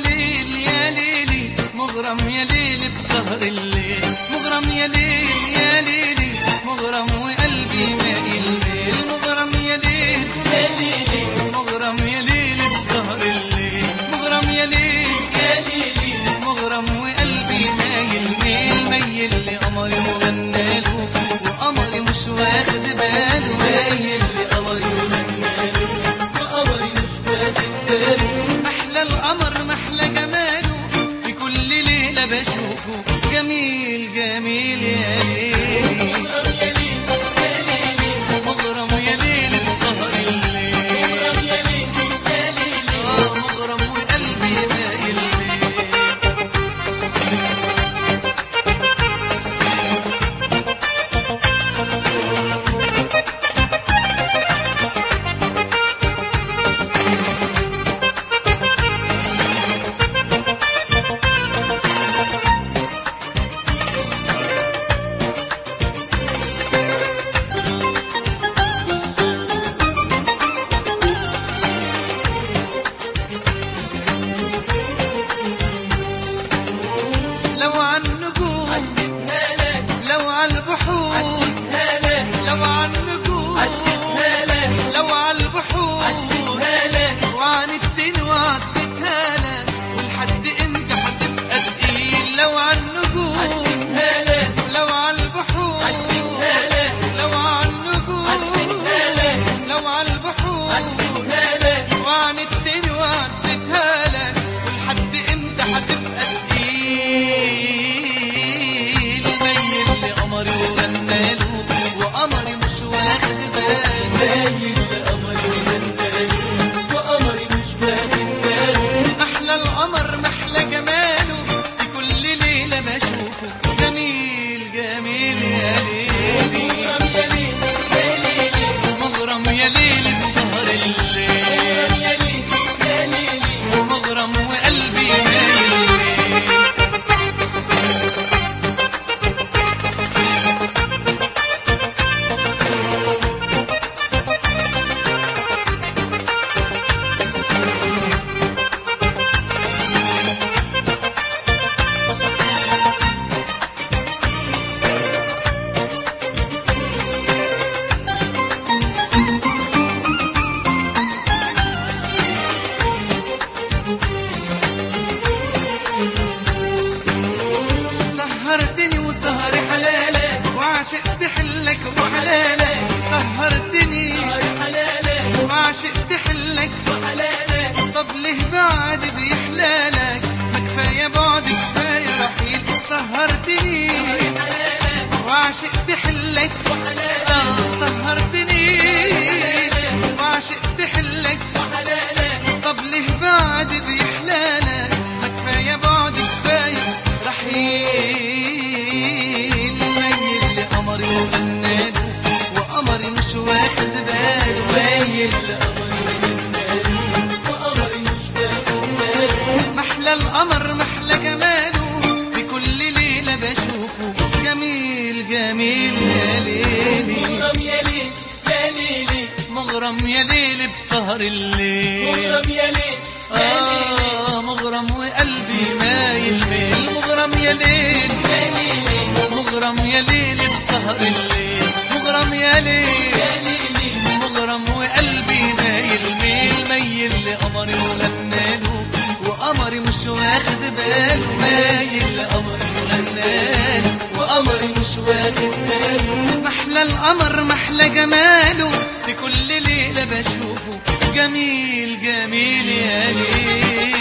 ليل يا ليلي مغرم يا ليل بسهر الليل مغرم يا ليل يا ليلي مغرم وقلبي مايل ميل مغرم يا ليل يا ليلي مغرم يا ليل بسهر الليل مغرم يا ليل يا ليلي مغرم وقلبي مايل ميل ميل لقمري وغناله وقمري مش واخد باله مايل لقمري وغناله وقمري مش واخد باله احلى القمر محلى جماله في كل ليله بشوفه جميل جميل يا ليلي مغرم يا ليل بسهر الليل آه مغرم وقلبي مايل ليل لو عن نجوم لو عن البحور لو عن نجوم لو عن البحور وعن الدين وعدتها لك ولحد امتى هتبقى تقيل لو عن نجوم لو عن البحور لو عن نجوم لو عن البحور وعن الدين وعدتها لك ولحد امتى هتبقى تقيل ميل لقمري وغناله وقمري مش واخد باله احلى القمر محلى جماله في كل ليله بشوفه جميل جميل يا ليلي مغرم يا ليلي بسهر الليل مغرم وقلبي مايل سهرتني وسهر حلالك وعشقت حلك وحلالك سهرتني وعشقت حلك وحلالك طب ليه بعد بيحلالك ما كفايه بعد كفايه رحيل سهرتني وعشقت حلك آه، سهرتني وعشقت حلك طب ليه بعد بيحلالك ما كفايه بعد كفايه رحيل ميل لقمري وغناله وقمري مش واخد باله ميل محلى القمر محلى جماله في كل ليله بشوفه جميل جميل يا ليلي مغرم يا ليل بسهر الليل آه مغرم وقلبي مايل ميل مغرم يا ليل مغرم يا ليل بسهر الليل مغرم يا ليل مغرم وقلبي مايل ميل ميل لقمري وغناله وقمري مش واخد باله مايل لقمري وغناله وقمري مش واخد باله محلى القمر محلى جماله في كل ليلة بشوفه جميل جميل يا ليل